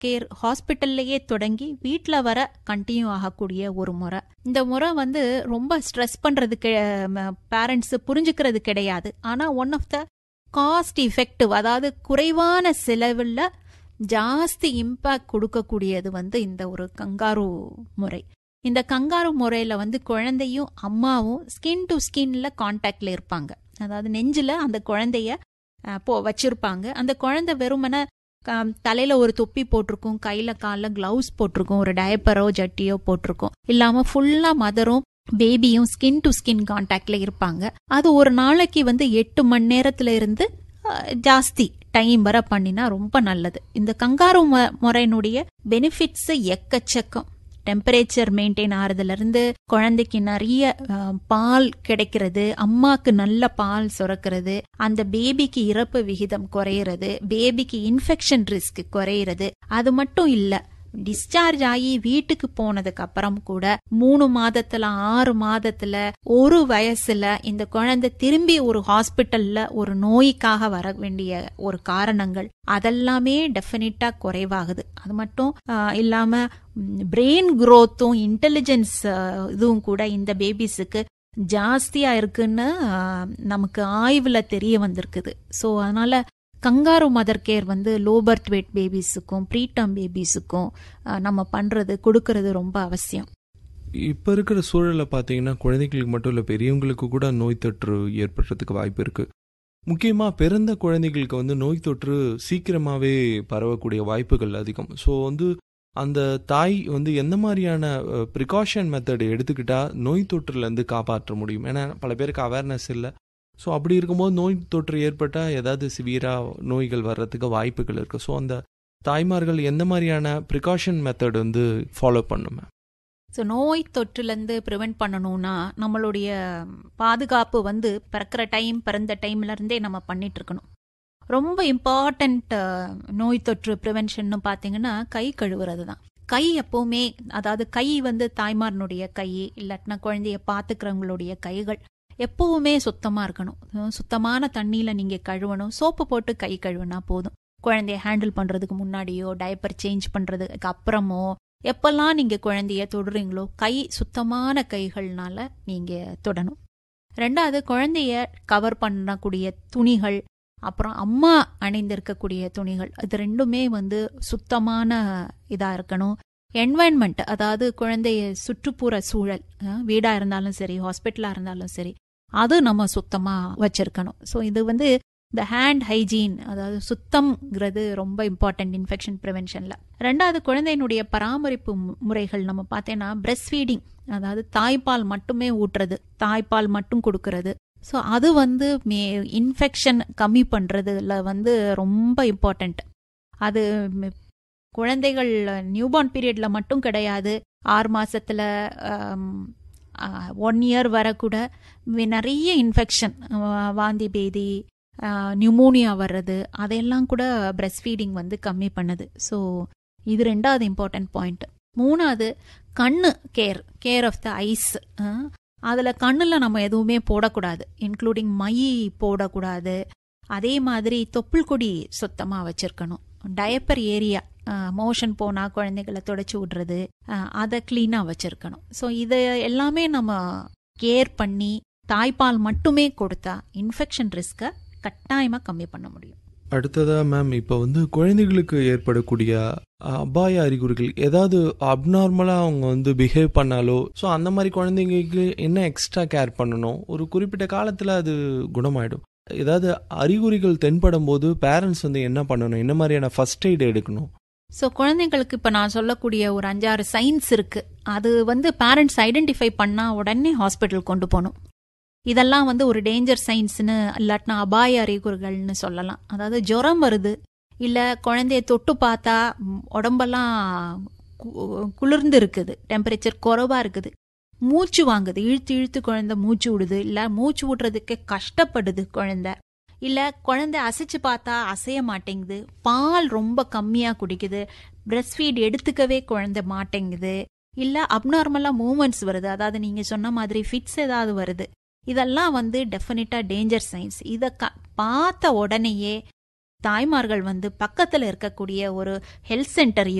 care ஹாஸ்பிட்டல்லையே தொடங்கி வீட்டில் வர கண்டினியூ ஆகக்கூடிய ஒரு முறை இந்த முறை வந்து ரொம்ப ஸ்ட்ரெஸ் பண்ணுறது பேரண்ட்ஸ் புரிஞ்சுக்கிறது கிடையாது ஆனால் one of the cost effective அதாவது குறைவான செலவில் ஜாஸ்தி இம்பேக்ட் கொடுக்கக்கூடியது வந்து இந்த ஒரு கங்காரு முறை இந்த கங்காரு முறையில் வந்து குழந்தையும் அம்மாவும் ஸ்கின் டு ஸ்கின்ல கான்டாக்ட்ல இருப்பாங்க அதாவது நெஞ்சில் அந்த குழந்தைய போ வச்சிருப்பாங்க அந்த குழந்தை வெறுமனை தலையில ஒரு தொப்பி போட்டிருக்கும் கையில காலில் கிளவுஸ் போட்டிருக்கும் ஒரு டயப்பரோ ஜட்டியோ போட்டிருக்கும் இல்லாம ஃபுல்லா மதரும் பேபியும் ஸ்கின் டு ஸ்கின் கான்டாக்ட்ல இருப்பாங்க அது ஒரு நாளைக்கு வந்து எட்டு மணி நேரத்துல இருந்து ஜாஸ்தி டைம் வர பண்ணினா ரொம்ப நல்லது இந்த கங்காரு முறையினுடைய பெனிஃபிட்ஸ் எக்கச்சக்கம் டெம்பரேச்சர் மெயின்டைன் ஆறதுல இருந்து குழந்தைக்கு நிறைய பால் கிடைக்கிறது அம்மாக்கு நல்ல பால் சுரக்கிறது அந்த பேபிக்கு இறப்பு விகிதம் குறையிறது பேபிக்கு இன்ஃபெக்ஷன் ரிஸ்க் குறையிறது அது மட்டும் இல்ல டிஸ்சார்ஜ் ஆகி வீட்டுக்கு போனதுக்கு அப்புறம் கூட மூணு மாதத்துல ஆறு மாதத்துல ஒரு வயசுல இந்த குழந்தை திரும்பி ஒரு ஹாஸ்பிட்டல்ல ஒரு நோய்க்காக வர வேண்டிய ஒரு காரணங்கள் அதெல்லாமே டெஃபினட்டா குறைவாகுது அது மட்டும் இல்லாம பிரெயின் குரோத்தும் இன்டெலிஜென்ஸ் இதுவும் கூட இந்த பேபிஸுக்கு ஜாஸ்தியா இருக்குன்னு நமக்கு ஆய்வுல தெரிய வந்திருக்குது ஸோ அதனால கங்காரு மதர் கேர் வந்து லோ பர்த் வெயிட் பேபிஸுக்கும் ப்ரீடம் பேபிஸுக்கும் நம்ம பண்றது கொடுக்கறது ரொம்ப அவசியம் இப்போ இருக்கிற சூழலில் பார்த்தீங்கன்னா குழந்தைகளுக்கு மட்டும் இல்லை பெரியவங்களுக்கு கூட நோய் தொற்று ஏற்படுறதுக்கு வாய்ப்பு இருக்கு முக்கியமாக பிறந்த குழந்தைகளுக்கு வந்து நோய் தொற்று சீக்கிரமாகவே பரவக்கூடிய வாய்ப்புகள் அதிகம் ஸோ வந்து அந்த தாய் வந்து எந்த மாதிரியான ப்ரிகாஷன் மெத்தட் எடுத்துக்கிட்டா நோய் தொற்றுலேருந்து காப்பாற்ற முடியும் ஏன்னா பல பேருக்கு அவேர்னஸ் இல்லை ஸோ அப்படி இருக்கும்போது நோய் தொற்று ஏற்பட்டால் ஏதாவது சிவியராக நோய்கள் வர்றதுக்கு வாய்ப்புகள் இருக்குது ஸோ அந்த தாய்மார்கள் எந்த மாதிரியான ப்ரிகாஷன் மெத்தட் வந்து ஃபாலோ பண்ணுமே ஸோ நோய் தொற்றுலேருந்து ப்ரிவெண்ட் பண்ணணும்னா நம்மளுடைய பாதுகாப்பு வந்து பிறக்கிற டைம் பிறந்த டைம்ல இருந்தே நம்ம பண்ணிட்டு இருக்கணும் ரொம்ப இம்பார்ட்டண்ட் நோய் தொற்று ப்ரிவென்ஷன் பார்த்தீங்கன்னா கை கழுவுறது தான் கை எப்பவுமே அதாவது கை வந்து தாய்மாரனுடைய கை இல்லாட்டினா குழந்தைய பார்த்துக்கிறவங்களுடைய கைகள் எப்பவுமே சுத்தமா இருக்கணும் சுத்தமான தண்ணியில நீங்க கழுவணும் சோப்பு போட்டு கை கழுவுனா போதும் குழந்தைய ஹேண்டில் பண்றதுக்கு முன்னாடியோ டைப்பர் சேஞ்ச் பண்றதுக்கு அப்புறமோ எப்பெல்லாம் நீங்க குழந்தைய தொடுறீங்களோ கை சுத்தமான கைகள்னால நீங்க தொடணும் ரெண்டாவது குழந்தைய கவர் பண்ணக்கூடிய துணிகள் அப்புறம் அம்மா அணிந்திருக்கக்கூடிய துணிகள் இது ரெண்டுமே வந்து சுத்தமான இதா இருக்கணும் என்வாயன்மெண்ட் அதாவது குழந்தைய சுற்றுப்புற சூழல் வீடா இருந்தாலும் சரி ஹாஸ்பிட்டலா இருந்தாலும் சரி அது நம்ம சுத்தமா வச்சிருக்கணும் ஸோ இது வந்து இந்த ஹேண்ட் ஹைஜீன் அதாவது சுத்தம்ங்கிறது ரொம்ப இம்பார்ட்டன்ட் இன்ஃபெக்ஷன் ப்ரிவென்ஷன்ல ரெண்டாவது குழந்தையினுடைய பராமரிப்பு முறைகள் நம்ம பார்த்தேன்னா பிரெஸ்ட் ஃபீடிங் அதாவது தாய்ப்பால் மட்டுமே ஊட்டுறது தாய்ப்பால் மட்டும் கொடுக்கறது ஸோ அது வந்து மே இன்ஃபெக்ஷன் கம்மி பண்ணுறதுல வந்து ரொம்ப இம்பார்ட்டண்ட் அது குழந்தைகள் நியூபார்ன் பீரியட்ல மட்டும் கிடையாது ஆறு மாசத்துல ஒன் இயர் வர கூட நிறைய இன்ஃபெக்ஷன் வாந்தி பேதி நியூமோனியா வர்றது அதையெல்லாம் கூட பிரெஸ்ட் ஃபீடிங் வந்து கம்மி பண்ணுது ஸோ இது ரெண்டாவது இம்பார்ட்டன்ட் பாயிண்ட் மூணாவது கண்ணு care care of the eyes அதில் கண்ணில் நம்ம எதுவுமே போடக்கூடாது இன்க்ளூடிங் மை போடக்கூடாது அதே மாதிரி தொப்புள் கொடி சுத்தமாக வச்சிருக்கணும் டயப்பர் ஏரியா மோஷன் போனால் குழந்தைகளை தொடச்சி விடுறது அதை க்ளீனாக வச்சிருக்கணும் ஸோ இதை எல்லாமே நம்ம கேர் பண்ணி தாய்ப்பால் மட்டுமே கொடுத்தா இன்ஃபெக்ஷன் ரிஸ்க்கை கட்டாயமாக கம்மி பண்ண முடியும் அடுத்ததா மேம் இப்போ வந்து குழந்தைகளுக்கு ஏற்படக்கூடிய அபாய அறிகுறிகள் ஏதாவது அப்நார்மலாக அவங்க வந்து பிஹேவ் பண்ணாலோ ஸோ அந்த மாதிரி குழந்தைங்களுக்கு என்ன எக்ஸ்ட்ரா கேர் பண்ணணும் ஒரு குறிப்பிட்ட காலத்தில் அது குணமாயிடும் ஏதாவது அறிகுறிகள் தென்படும் போது பேரண்ட்ஸ் வந்து என்ன பண்ணணும் என்ன மாதிரியான ஃபர்ஸ்ட் எய்ட் எடுக்கணும் ஸோ குழந்தைங்களுக்கு இப்போ நான் சொல்லக்கூடிய ஒரு அஞ்சாறு சயின்ஸ் இருக்கு அது வந்து பேரண்ட்ஸ் ஐடென்டிஃபை பண்ணா உடனே ஹாஸ்பிட்டல் கொண்டு போகணும் இதெல்லாம் வந்து ஒரு டேஞ்சர் சயின்ஸ்னு இல்லாட்டினா அபாய அறிகுறிகள்னு சொல்லலாம் அதாவது ஜுரம் வருது இல்லை குழந்தைய தொட்டு பார்த்தா உடம்பெல்லாம் குளிர்ந்து இருக்குது டெம்பரேச்சர் குறைவாக இருக்குது மூச்சு வாங்குது இழுத்து இழுத்து குழந்தை மூச்சு விடுது இல்லை மூச்சு விடுறதுக்கு கஷ்டப்படுது குழந்தை இல்லை குழந்தை அசைச்சு பார்த்தா அசைய மாட்டேங்குது பால் ரொம்ப கம்மியாக குடிக்குது பிரெஸ்ட் ஃபீட் எடுத்துக்கவே குழந்தை மாட்டேங்குது இல்லை அப்நார்மலாக மூமெண்ட்ஸ் வருது அதாவது நீங்கள் சொன்ன மாதிரி ஃபிட்ஸ் ஏதாவது வருது இதெல்லாம் வந்து டெஃபினட்டாக டேஞ்சர் சைன்ஸ் இதை க பார்த்த உடனேயே தாய்மார்கள் வந்து பக்கத்துல இருக்கக்கூடிய ஒரு ஹெல்த் சென்டர்